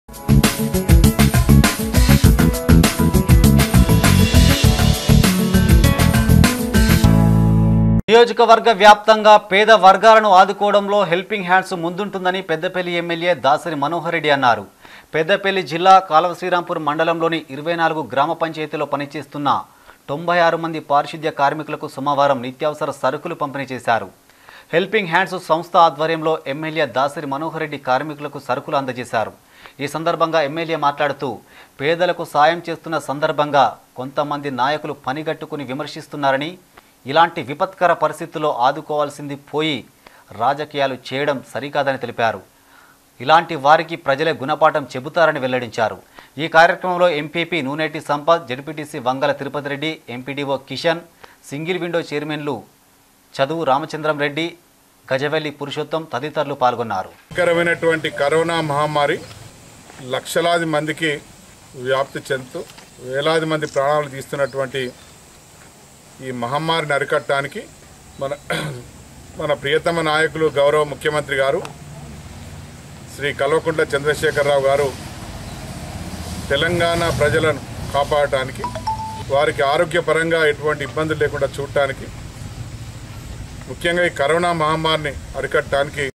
నియోజకవర్గ వ్యాప్తంగా పేద వర్గాలను ఆదుకోవడంలో హెల్పింగ్ హ్యాండ్స్ ముందుంటుందని పెద్దపల్లి ఎమ్మెల్యే దాసరి మనోహర్ రెడ్డి అన్నారు పెద్దపల్లి జిల్లా కాలవ శ్రీరాంపూర్ మండలంలోని ఇరవై నాలుగు గ్రామ పంచాయతీలో పనిచేస్తున్న తొంభై ఆరు మంది పారిశుద్ధ్య కార్మికులకు సోమవారం నిత్యావసర సరుకులు పంపిణీ చేశారు హెల్పింగ్ హ్యాండ్స్ సంస్థ ఆధ్వర్యంలో ఎమ్మెల్యే దాసరి మనోహర్ రెడ్డి కార్మికులకు సరుకులు అందజేశారు ఈ సందర్భంగా ఎమ్మెల్యే మాట్లాడుతూ పేదలకు సాయం చేస్తున్న సందర్భంగా కొంతమంది నాయకులు పనిగట్టుకుని విమర్శిస్తున్నారని ఇలాంటి విపత్కర పరిస్థితుల్లో ఆదుకోవాల్సింది పోయి రాజకీయాలు చేయడం సరికాదని తెలిపారు ఇలాంటి వారికి ప్రజలే గుణపాఠం చెబుతారని వెల్లడించారు ఈ కార్యక్రమంలో MPP Nuneti Sampath ZPTC Vangala Tirupati Reddy MPDO Kishan single window చైర్మన్లు చదువు రామచంద్రం రెడ్డి గజవెల్లి పురుషోత్తం తదితరులు పాల్గొన్నారు భయంకరమైనటువంటి కరోనా మహమ్మారి లక్షలాది మందికి వ్యాప్తి చెందుతూ వేలాది మంది ప్రాణాలు తీస్తున్నటువంటి ఈ మహమ్మారిని అరికట్టడానికి మన మన ప్రియతమ నాయకులు గౌరవ ముఖ్యమంత్రి గారు శ్రీ కల్వకుంట్ల చంద్రశేఖరరావు గారు తెలంగాణ ప్రజలను కాపాడటానికి వారికి ఆరోగ్యపరంగా ఎటువంటి ఇబ్బందులు లేకుండా చూడటానికి ముఖ్యంగా ఈ కరోనా మహమ్మారిని అరికట్టడానికి